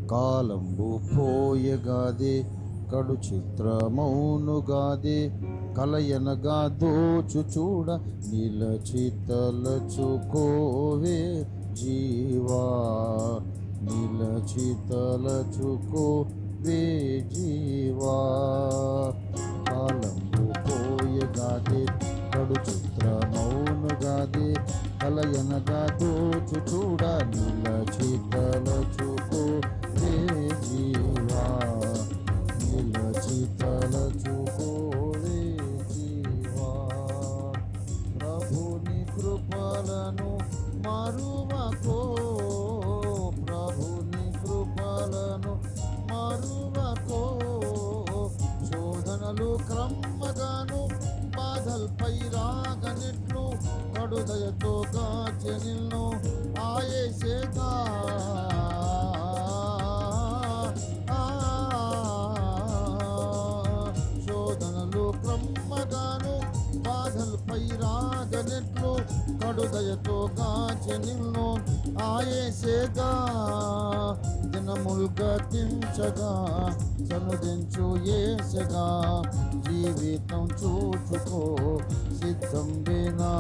కాలంబు పోయగాదే కడు చిత్రమౌనుగాదే కలయనగా దోచు చూడ నిలచి తలచుకోవే జీవా నిలచి తలచుకోవే జీవా కాలంబు పోయగాదే కడు చిత్రమౌనుగాదే కలయనగా దోచు చూడ నిలచి తలచుకోవే జీవా నిలచి తలచుకోవే జీవా ప్రభుని కృపలను మరువకో ప్రభుని కృపలను మరువకో శోధనలు క్రమగాను బాధల్పై రాగనెట్లు కడుదయతో కాచె నిన్ను ఆయేసేగా శోధనలు క్రమగాను బాధలపై రాగనెట్లు కడుదయతో కాచె నిన్ను ఆయేసేగా దినములు గతించగా సనుదించు ఏసగా జీవితం చూచుకో సిద్ధం వేనా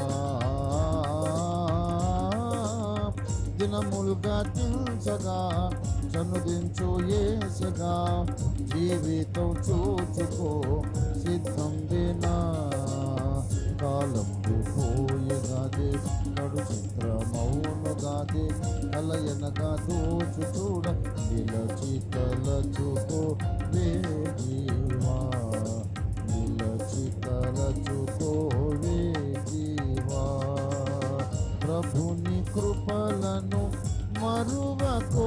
దినములు గతించగా సనుదించు ఏసగా జీవితం చూచుకో సిద్ధం వేనా కాలం పోయగాదే కడు చిత్రమౌనుగాదే కలయనగా దోచు చూడ నిలచి తలచుకో వే జీవా నిలచి తలచుకో వే జీవా ప్రభుని కృపలను మరువకో